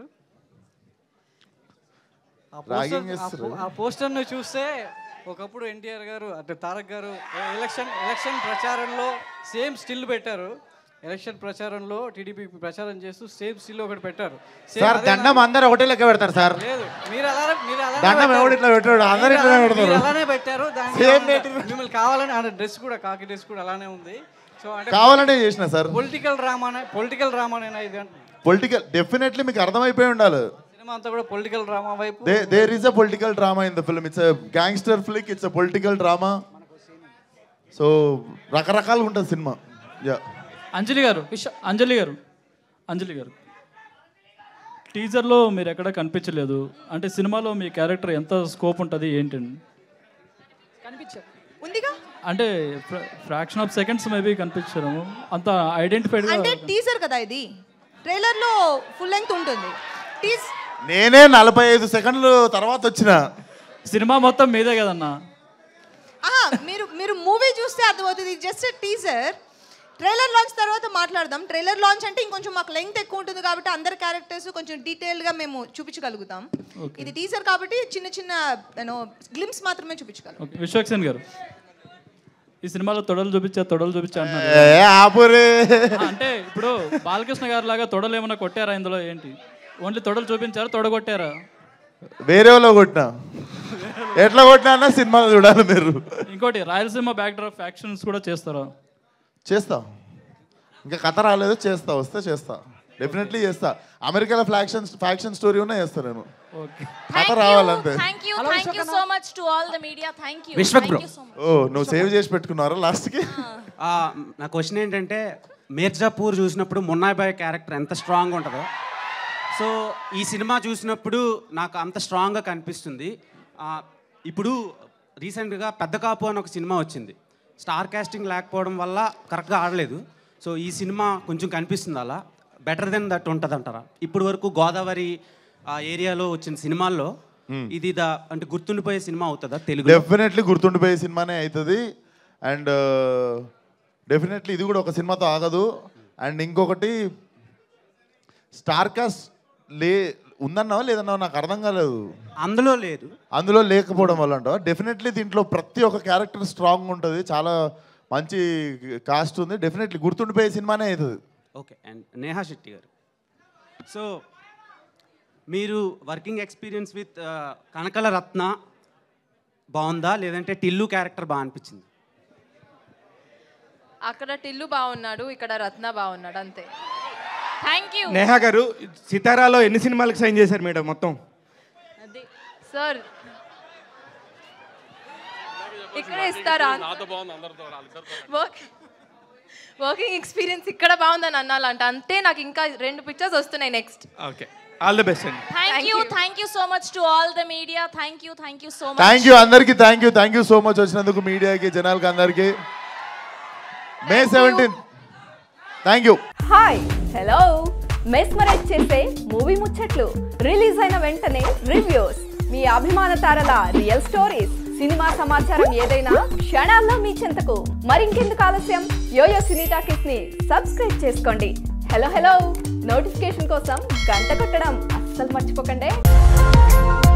ఆ Ragging పోస్టర్ ఆ చేస్తుర్రు. పో- ఆ పోస్టర్ను చూస్తే ఒకప్పుడు ఎన్టీఆర్ గారు అంటే తారక్ గారు ఎలక్షన్ ఎలక్షన్ ప్రచారంలో సేమ్ స్టిల్ పెట్టారు ఎలక్షన్ ప్రచారంలో టీడీపీ ప్రచారం చేస్తూ సేమ్ స్టిల్ ఒకటి పెట్టారు Same సార్ అదేనా? దండం అందరు ఒకటే లెక్క పెడతారు సార్ లేదు మీరు అలానే మీరు అలానే దండం పెట్టారు. ఎవడు ఇట్లా పెట్టాడు? అందరూ మీరు ఇట్లానే అలానే- పెడతారు. మీరు అలానే పెట్టారు దానికి Same ఏమన్నా- పెట్టారు. మిమ్మల్ని కావాలని ఆ డ్రెస్ కూడా కాకి డ్రెస్ కూడా అలానే ఉంది సో అంటే కావాలనే చేసిన సార్. పొలిటికల్ డ్రామానే పొలిటికల్ డ్రామానేనా ఇది అంటే పొలిటికల్ డెఫినెట్లీ మీకు అర్థమైపోయి ఉండాలి సినిమా అంతా కూడా పొలిటికల్ డ్రామా వైపు there is a political drama in the film it's gangster flick it's a political drama so రకరకాలుగా ఉంటుంది సినిమా యా అంజలి గారు విశ్వ అంజలి గారు అంజలి గారు టీజర్లో మీరు ఎక్కడ కనిపించలేదు అంటే సినిమాలో మీ క్యారెక్టర్ ఎంత స్కోప్ ఉంటుంది ఏంటండి కనిపించారు ఉందిగా అంటే ఫ్రాక్షన్ ఆఫ్ సెకండ్స్ మేబీ కనిపించారు అంత ఐడెంటిఫైడ్ అంటే టీజర్ కదా ఇది ట్రైలర్ లో ఫుల్ లెంగ్త్ ఉంటుంది టీజ్ నేనే నలభై ఐదు సెకండ్లు తర్వాత వచ్చిన సినిమా మొత్తం మీదే కదన్నా ఆహా మీరు మీరు మూవీ చూస్తే అర్థమవుతుంది జస్ట్ టీజర్ ట్రైలర్ లాంచ్ తర్వాత మాట్లాడదాం ట్రైలర్ లాంచ్ అంటే ఇంకొంచెం మాకు లెంగ్త్ ఎక్కువ ఉంటుంది కాబట్టి అందరి క్యారెక్టర్స్ కొంచెం డీటెయిల్డ్ గా మేము చూపించగలుగుతాం Okay. ఇది టీజర్ కాబట్టి చిన్న చిన్న యూనో గ్లిమ్స్ మాత్రమే చూపించగలం ఓకే విశ్వక్సేన్ గారు ఈ సినిమాలో తొడలు చూపించా తొడలు చూపించా అంటున్నారు ఏ, ఆపురే. ఆ, అంటే ఇప్పుడు బాలకృష్ణ గారి లాగా తొడలు ఏమైనా కొట్టారా ఇందులో ఏంటి ఓన్లీ తొడలు చూపించారా తొడ కొట్టారా వేరే వాళ్ళు కొట్టినా ఎట్లా కొట్టినా అన్న సినిమాలు చూడాలి మీరు ఇంకోటి రాయలసీమ బ్యాక్ డ్రాప్ యాక్షన్స్ కూడా చేస్తారా చేస్తా ఇంకా కథ రాలేదు చేస్తా వస్తే చేస్తా డెఫినెట్లీ చేస్తా అమెరికాలో ఫ్యాక్షన్ ఫ్యాక్షన్ స్టోరీ ఉన్నా చేస్తా నేను కథ రావాలంతే thank you thank you so much to all the media thank you Vishwak bro. So much ఓ నువ్వు సేవ్ చేసి పెట్టుకున్నారా లాస్ట్కి ఆ, నా క్వశ్చన్ ఏంటంటే మీర్జాపూర్ చూసినప్పుడు మున్నాయిబాయ్ క్యారెక్టర్ ఎంత స్ట్రాంగ్ ఉంటుందో సో ఈ సినిమా చూసినప్పుడు నాకు అంత స్ట్రాంగ్గా కనిపిస్తుంది ఆ, ఇప్పుడు రీసెంట్గా పెద్ద కాపు అని ఒక సినిమా వచ్చింది స్టార్ కాస్టింగ్ లేకపోవడం వల్ల కరెక్ట్గా ఆడలేదు సో ఈ సినిమా కొంచెం కనిపిస్తుంది అలా బెటర్ దెన్ దట్ ఉంటుంది అంటారా ఇప్పుడు వరకు గోదావరి ఆ ఏరియాలో వచ్చిన సినిమాల్లో ఇది ద అంటే గుర్తుండిపోయే సినిమా అవుతుందా తెలుగు డెఫినెట్లీ గుర్తుండిపోయే సినిమానే అవుతుంది అండ్ డెఫినెట్లీ ఇది కూడా ఒక సినిమాతో ఆగదు అండ్ ఇంకొకటి స్టార్ కాస్ట్ లే ఉందన్నావా లేదన్నావా నాకు అర్థం కాలేదు అందులో లేదు అందులో లేకపోవడం వల్ల అంటావా డెఫినెట్లీ దీంట్లో ప్రతి ఒక్క క్యారెక్టర్ స్ట్రాంగ్ ఉంటుంది చాలా మంచి కాస్ట్ ఉంది డెఫినెట్లీ గుర్తుండిపోయే సినిమానే అవుతుంది ఓకే అండ్ నేహా శెట్టి గారు సో మీరు working experience with Kanakala Ratna బాగుందా లేదంటే టిల్లు క్యారెక్టర్ బాగా అనిపించింది అక్కడ టిల్లు బాగున్నాడు ఇక్కడ రత్న బాగున్నాడు అంతే థ్యాంక్ యూ నేహా గారు సితారాలో ఎన్ని సినిమాలకు సైన్ చేశారు మేడం మొత్తం సార్ ఇక్కడ ఇస్తారా నాతో బాగుంది అందరితో వాళ్ళిద్దరితో వర్క్ వర్కింగ్ ఎక్స్పీరియన్స్ ఇక్కడ బాగుందని అన్నాలంట అంటే నాకు ఇంకా రెండు పిక్చర్స్ వస్తున్నాయి next okay all the best అండి thank you thank you so much to all the media thank you thank you so much thank you అందరికీ thank you thank you so much వచ్చినందుకు మీడియాకి జనాలకి అందరికీ May seventeenth thank you hi hello mesmerise చేసే movie ముచ్చట్లు release అయిన వెంటనే reviews మీ అభిమాన తారల రియల్ స్టోరీస్ సినిమా సమాచారం ఏదైనా క్షణాల్లో మీ చెంతకు మరింకెందుకు ఆలస్యం యోయో సినీ టాకీస్ ని సబ్స్క్రైబ్ చేసుకోండి హలో హలో నోటిఫికేషన్ కోసం గంట కొట్టడం అస్సలు మర్చిపోకండి